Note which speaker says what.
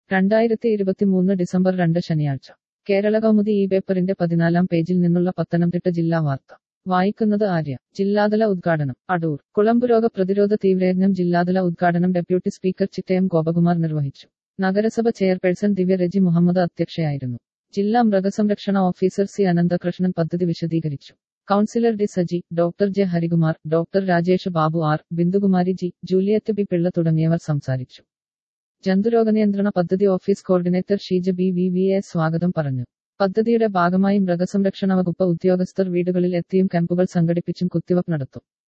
Speaker 1: രണ്ടായിരത്തി ഇരുപത്തിമൂന്ന് ഡിസംബർ രണ്ട് ശനിയാഴ്ച കേരള കൗമുദി ഈ പേപ്പറിന്റെ പതിനാലാം പേജിൽ നിന്നുള്ള പത്തനംതിട്ട ജില്ലാ വാർത്ത വായിക്കുന്നത് ആര്യ ജില്ലാതല ഉദ്ഘാടനം അടൂർ കുളമ്പുരോഗ പ്രതിരോധ തീവ്രയജ്ഞം ജില്ലാതല ഉദ്ഘാടനം ഡെപ്യൂട്ടി സ്പീക്കർ ചിറ്റയം ഗോപകുമാർ നിർവഹിച്ചു നഗരസഭ ചെയർപേഴ്സൺ ദിവ്യ രജി മുഹമ്മദ് അധ്യക്ഷയായിരുന്നു ജില്ലാ മൃഗസംരക്ഷണ ഓഫീസർ സി അനന്തകൃഷ്ണൻ പദ്ധതി വിശദീകരിച്ചു councillor D Saji doctor J Harikumar doctor Rajesh Babu R Bindukumari G Juliet B Pillai തുടങ്ങിയവർ സംസാരിച്ചു ജന്തുരോഗനിയന്ത്രണ പദ്ധതി office coordinator Sheeja B V V A സ്വാഗതം പറഞ്ഞു പദ്ധതിയുടെ ഭാഗമായി മൃഗസംരക്ഷണ വകുപ്പ് ഉദ്യോഗസ്ഥർ വീടുകളിൽ എത്തിയും ക്യാമ്പുകൾ സംഘടിപ്പിച്ചും കുത്തിവയ്പ് നടത്തും